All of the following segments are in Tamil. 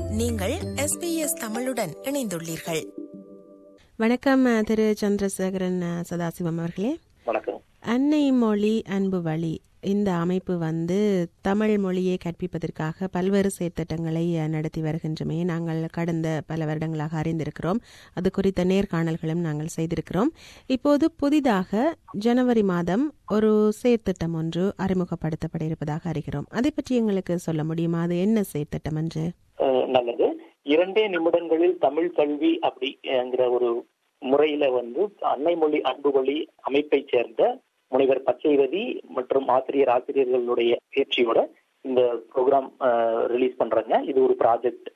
நீங்கள் எஸ்பிஎஸ் தமிழுடன் இணைந்துள்ளீர்கள் வணக்கம் அஹ், திரு சந்திரசேகரன் அஹ், சதாசிவம் அவர்களே வணக்கம் அன்னை மொழி அன்பு வழி இந்த அமைப்பு வந்து தமிழ் மொழியை கற்பிப்பதற்காக பல்வேறு செயற்திட்டங்களை அஹ், நடத்தி வருகின்றமே நாங்கள் கடந்த பல வருடங்களாக அறிந்திருக்கிறோம் அது குறித்த நேர்காணல்களும் நாங்கள் செய்திருக்கிறோம் இப்போது புதிதாக ஜனவரி மாதம் ஒரு செயற்திட்டம் ஒன்று அறிமுகப்படுத்தப்பட இருப்பதாக அறிகிறோம் அதை பற்றி எங்களுக்கு சொல்ல முடியுமா அது என்ன செயற்திட்டம் என்று அஹ் நல்லது இரண்டே நிமிடங்களில் தமிழ் கல்வி அப்படிங்கிற ஒரு முறையில வந்து அன்னை மொழி அன்பு மொழி அமைப்பைச் சேர்ந்த முனைவர் பச்சைவதி மற்றும் ஆசிரியர் ஆசிரியர்களுடைய பேச்சியோட இந்த ப்ரோக்ராம் ரிலீஸ் பண்றாங்க இது ஒரு ப்ராஜெக்ட்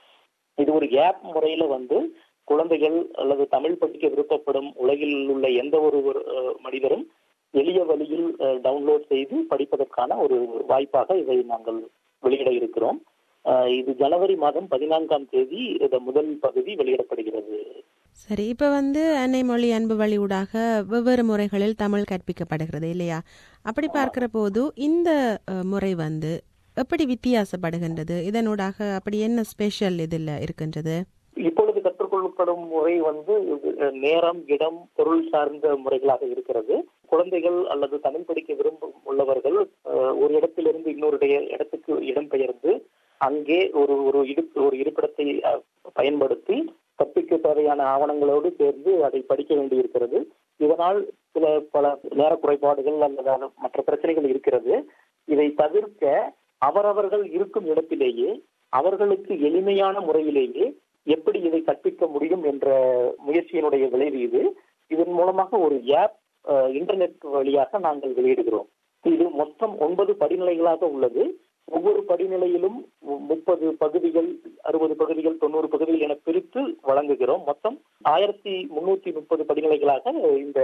இது ஒரு கேப் முறையில வந்து குழந்தைகள் அல்லது தமிழ் படிக்க விருப்பப்படும் உலகில் உள்ள எந்த ஒரு ஒரு, அஹ், மனிதரும் எளிய வழியில் டவுன்லோட் செய்து படிப்பதற்கான ஒரு வாய்ப்பாக இதை நாங்கள் வெளியிட இருக்கிறோம் அஹ், இது ஜனவரி மாதம் பதினான்காம் தேதி இந்த முதல் பகுதி வெளியிடப்படுகிறது சரி இப்ப வந்து அன்னை மொழி அன்பு வழி ஊடாக வெவ்வேறு முறைகளில் தமிழ் கற்பிக்கப்படுகிறது இல்லையா அப்படி பார்க்கிற போது இந்த அஹ், முறை வந்து எப்படி வித்தியாசப்படுகின்றது இதனூடாக அப்படி என்ன ஸ்பெஷல் இதில் இருக்கின்றது இப்பொழுது கற்றுக்கொள்ளப்படும் முறை வந்து அஹ், நேரம் இடம் பொருள் சார்ந்த முறைகளாக இருக்கிறது குழந்தைகள் அல்லது தமிழ் படிக்க விரும்பும் உள்ளவர்கள் அஹ், ஒரு இடத்திலிருந்து இன்னொரு இடைய- இடத்துக்கு இடம்பெயர்ந்து அங்கே ஒரு ஒரு இடு ஒரு இருப்பிடத்தை அஹ், பயன்படுத்தி கற்பிக்க தேவையான ஆவணங்களோடு சேர்ந்து அதை படிக்க வேண்டியிருக்கிறது இதனால் சில பல நேர குறைபாடுகள் அல்லது மற்ற பிரச்சனைகள் இருக்கிறது இதை தவிர்க்க அவரவர்கள் இருக்கும் இடத்திலேயே அவர்களுக்கு எளிமையான முறையிலேயே எப்படி இதை கற்பிக்க முடியும் என்ற முயற்சியினுடைய விளைவு இது இதன் மூலமாக ஒரு ஆப் இன்டர்நெட் வழியாக நாங்கள் வெளியிடுகிறோம் இது மொத்தம் ஒன்பது படிநிலைகளாக உள்ளது ஒவ்வொரு படிநிலையிலும் மு- முப்பது பகுதிகள் அறுபது பகுதிகள் தொண்ணூறு பகுதிகள் என பிரித்து வழங்குகிறோம் மொத்தம் ஆயிரத்தி முன்னூத்தி முப்பது படிநிலைகளாக இந்த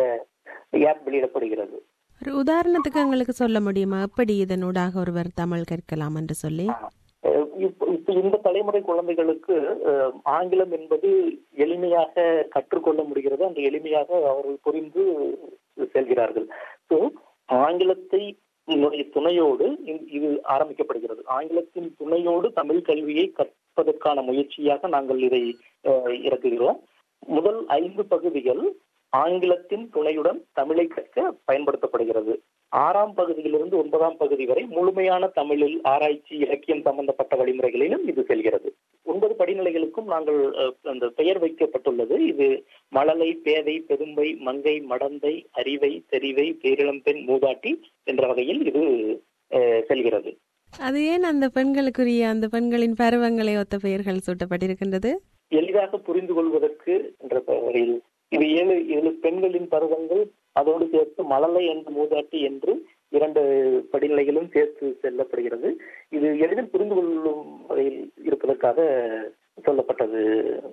ஆப் வெளியிடப்படுகிறது ஒரு உதாரணத்துக்கு எங்களுக்கு சொல்ல முடியுமா எப்படி இதனூடாக ஒருவர் தமிழ் கற்கலாம் என்று சொல்லி அஹ் இப்ப இப்ப இந்த தலைமுறை குழந்தைகளுக்கு அஹ், ஆங்கிலம் என்பது எளிமையாக கற்றுக்கொள்ள முடிகிறது அந்த எளிமையாக அவர்கள் புரிந்து செல்கிறார்கள் ஸோ ஆங்கிலத்தை இதனுடைய துணையோடு இ- இது ஆரம்பிக்கப்படுகிறது ஆங்கிலத்தின் துணையோடு தமிழ் கல்வியை கற்பதற்கான முயற்சியாக நாங்கள் இதை அஹ், இறக்குகிறோம் முதல் ஐந்து பகுதிகள் ஆங்கிலத்தின் துணையுடன் தமிழை கற்க பயன்படுத்தப்படுகிறது ஆறாம் பகுதியிலிருந்து ஒன்பதாம் பகுதி வரை முழுமையான தமிழில் ஆராய்ச்சி இலக்கியம் சம்பந்தப்பட்ட வழிமுறைகளிலும் இது செல்கிறது ஒன்பது படிநிலைகளுக்கும் நாங்கள் அஹ், அந்த பெயர் வைக்கப்பட்டுள்ளது இது மழலை பேதை பெரும்பை மங்கை மடந்தை அறிவை தெரிவை பேரிளம்பெண் மூதாட்டி என்ற வகையில் இது அஹ், செல்கிறது அது ஏன் அந்த பெண்களுக்குரிய அந்த பெண்களின் பருவங்களை ஒத்த பெயர்கள் சூட்டப்பட்டிருக்கின்றது எளிதாக புரிந்து கொள்வதற்கு என்ற வகையில் இது ஏழு ஏழு பெண்களின் பருவங்கள் அதோடு சேர்த்து மழலை என்ற மூதாட்டி என்று இரண்டு படிநிலைகளும் சேர்த்து செல்லப்படுகிறது இது எளிதில் புரிந்து கொள்ளும் வகையில் இருப்பதற்காக சொல்லப்பட்டது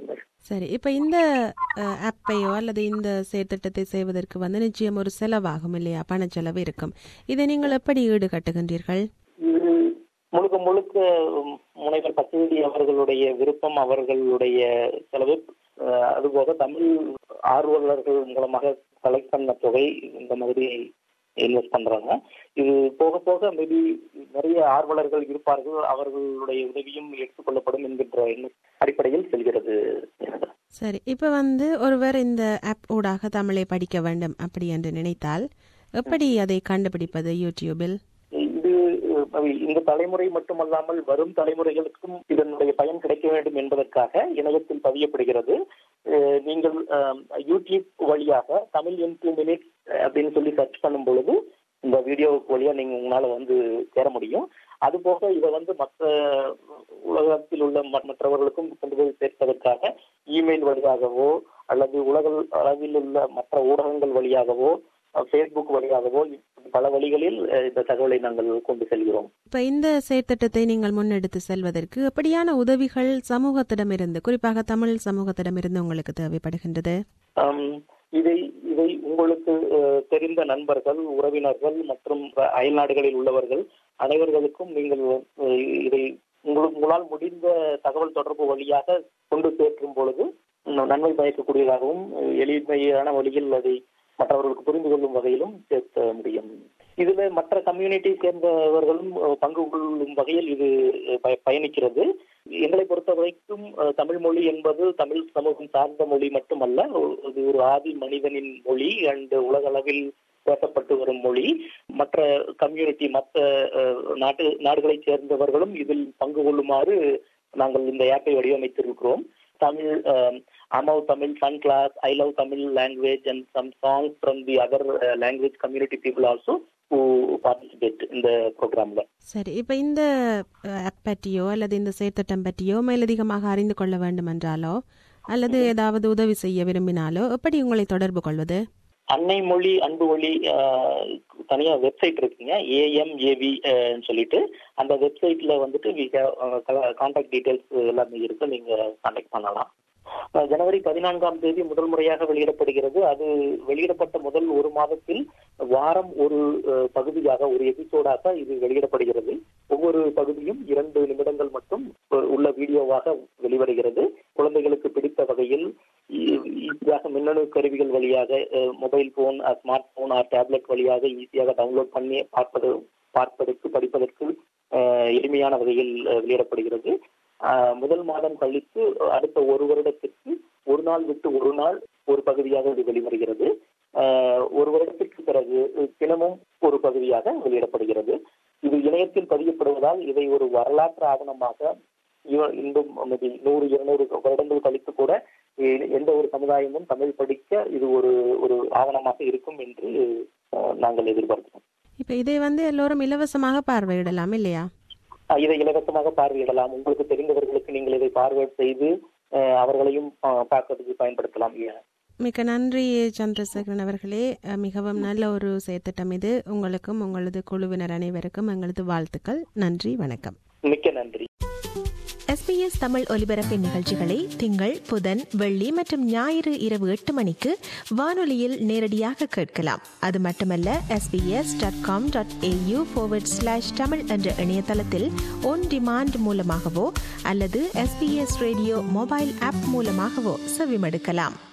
சரி இப்ப இந்த ஆப்பையோ அல்லது இந்த செயற்திட்டத்தை செய்வதற்கு வந்து நிச்சயம் ஒரு செலவாகும் இல்லையா பணச்செலவு இருக்கும் இதை நீங்கள் எப்படி ஈடுகட்டுகின்றீர்கள் இது முழுக்க முழுக்க உம், முனைவர் பச்சைவெடி அவர்களுடைய விருப்பம் அவர்களுடைய செலவு அஹ், அதுபோக தமிழ் ஆர்வலர்கள் மூலமாக கலெக்ட் பண்ண தொகை இந்த மாதிரி இன்வெஸ்ட் பண்றாங்க இது போக போக மேபி நிறைய ஆர்வலர்கள் இருப்பார்கள் அவர்களுடைய உதவியும் எடுத்துக்கொள்ளப்படும் என்கின்ற எண்ண- அடிப்படையில் செல்கிறது சரி இப்ப வந்து ஒருவர் இந்த ஆப் ஊடாக தமிழை படிக்க வேண்டும் அப்படி என்று நினைத்தால் எப்படி அதை கண்டுபிடிப்பது யூடியூபில் இது அஹ், இந்த தலைமுறை மட்டுமல்லாமல் வரும் தலைமுறைகளுக்கும் இதனுடைய பயன் கிடைக்க வேண்டும் என்பதற்காக இணையத்தில் பதியப்படுகிறது அஹ், நீங்கள் அஹ், யூடியூப் வழியாக தமிழ் இன் டூ மினிட்ஸ் அப்படின்னு சொல்லி சர்ச் பண்ணும் பொழுது இந்த வீடியோ வழியா நீங்க உங்களால வந்து சேர முடியும் அதுபோக இதை வந்து மற்ற உலகத்தில் உள்ள ம- மற்றவர்களுக்கும் கொண்டு போய் சேர்ப்பதற்காக இமெயில் வழியாகவோ அல்லது உலக அளவில் உள்ள மற்ற ஊடகங்கள் வழியாகவோ ஃபேஸ்புக் வழியாகவோ இப்படி பல வழிகளில் அஹ், இந்த தகவலை நாங்கள் கொண்டு செல்கிறோம் இப்ப இந்த செயற்திட்டத்தை நீங்கள் முன்னெடுத்து செல்வதற்கு எப்படியான உதவிகள் சமூகத்திடமிருந்து குறிப்பாக தமிழ் சமூகத்திடமிருந்து உங்களுக்கு தேவைப்படுகின்றது ஆம், இதை இதை உங்களுக்கு அஹ், தெரிந்த நண்பர்கள் உறவினர்கள் மற்றும் அயல் நாடுகளில் உள்ளவர்கள் அனைவர்களுக்கும் நீங்கள் அஹ், இதை உங்களுக்கு உங்களால் முடிந்த தகவல் தொடர்பு வழியாக கொண்டு சேர்க்கும் பொழுது உம், நன்மை பயக்கக்கூடியதாகவும் அஹ், எளிமையான வழியில் அதை மற்றவர்களுக்கு புரிந்து கொள்ளும் வகையிலும் சேர்க்க முடியும் இதுல மற்ற கம்யூனிட்டி சேர்ந்தவர்களும் அஹ், பங்கு கொள்ளும் வகையில் இது அஹ், பய- பயணிக்கிறது எங்களை பொறுத்த வரைக்கும் அஹ், தமிழ் மொழி என்பது தமிழ் சமூகம் சார்ந்த மொழி மட்டுமல்ல ஒ- இது ஒரு ஆதி மனிதனின் மொழி அண்ட் உலகளவில் பேசப்பட்டு வரும் மொழி மற்ற கம்யூனிட்டி மற்ற அஹ், நாட்டு நாடுகளைச் சேர்ந்தவர்களும் இதில் பங்கு கொள்ளுமாறு நாங்கள் இந்த ஆப்பை வடிவமைத்திருக்கிறோம் தமிழ் அமவ் Tamil fun class I love Tamil language and some songs from the other language community people also who participate இந்த ப்ரோக்ராம்ல சரி இப்போ இந்த ஆப் பற்றியோ அல்லது இந்த செயற்திட்டம் பற்றியோ மேலதிகமாக அறிந்து கொள்ள வேண்டுமென்றாலோ அல்லது ஏதாவது உதவி செய்ய விரும்பினாலோ எப்படி உங்களை தொடர்பு கொள்வது அன்னை மொழி அன்பு மொழி அஹ், தனியா வெப்சைட் இருக்குங்க ஏஎம்ஏவி சொல்லிட்டு அந்த வெப்சைட்ல வந்துட்டு கான்டாக்ட் டீடைல்ஸ் எல்லாமே இருக்கு நீங்க கான்டாக்ட் பண்ணலாம் அஹ், ஜனவரி பதினான்காம் தேதி முதல் முறையாக வெளியிடப்படுகிறது அது வெளியிடப்பட்ட முதல் ஒரு மாதத்தில் வாரம் ஒரு அஹ், பகுதியாக ஒரு எபிசோடாக இது வெளியிடப்படுகிறது ஒவ்வொரு பகுதியும் இரண்டு நிமிடங்கள் மட்டும் அஹ், உள்ள வீடியோவாக வெளிவருகிறது குழந்தைகளுக்கு பிடித்த வகையில் ஈ- ஈஸியாக மின்னணு கருவிகள் வழியாக mobile phone smart phone or tablet வழியாக ஈஸியாக டவுன்லோட் பண்ணி பார்ப்பது பார்ப்பதற்கு படிப்பதற்கு அஹ், எளிமையான வகையில் அஹ், வெளியிடப்படுகிறது அஹ், முதல் மாதம் கழித்து அடுத்த ஒரு வருடத்திற்கு ஒரு நாள் விட்டு ஒரு நாள் ஒரு பகுதியாக இது வெளிவருகிறது அஹ், ஒரு வருடத்திற்கு பிறகு தினமும் ஒரு பகுதியாக வெளியிடப்படுகிறது இது இணையத்தில் பதியப்படுவதால் இதை ஒரு வரலாற்று ஆவணமாக இவ- இன்னும் maybe நூறு இருநூறு வருடங்கள் கழித்து கூட எ- எந்த ஒரு சமுதாயமும் தமிழ் படிக்க இது ஒரு ஒரு ஆவணமாக இருக்கும் என்று அஹ், நாங்கள் எதிர்பார்க்கிறோம் இப்போ இதை வந்து எல்லோரும் இலவசமாக பார்வையிடலாம் இல்லையா அஹ், இதை இலவசமாக பார்வையிடலாம் உங்களுக்கு தெரிந்தவர்களுக்கு நீங்கள் இதை பார்வையிட் செய்து அஹ், அவர்களையும் அஹ், பார்க்கறதுக்கு பயன்படுத்தலாம் Yeah. மிக்க நன்றி சந்திரசேகரன் அவர்களே அஹ், மிகவும் நல்ல ஒரு செயற்திட்டம் இது உங்களுக்கும் உங்களது குழுவினர் அனைவருக்கும் எங்களது வாழ்த்துக்கள் நன்றி வணக்கம் மிக்க நன்றி எஸ்பிஎஸ் தமிழ் ஒலிபரப்பின் நிகழ்ச்சிகளை திங்கள் புதன் வெள்ளி மற்றும் ஞாயிறு இரவு எட்டு மணிக்கு வானொலியில் நேரடியாக கேட்கலாம் அது மட்டுமல்ல SBS dot com dot AU slash Tamil என்ற இணையதளத்தில் ஒன் டிமாண்ட் மூலமாகவோ அல்லது எஸ்பிஎஸ் ரேடியோ மொபைல் ஆப் மூலமாகவோ செவிமடுக்கலாம்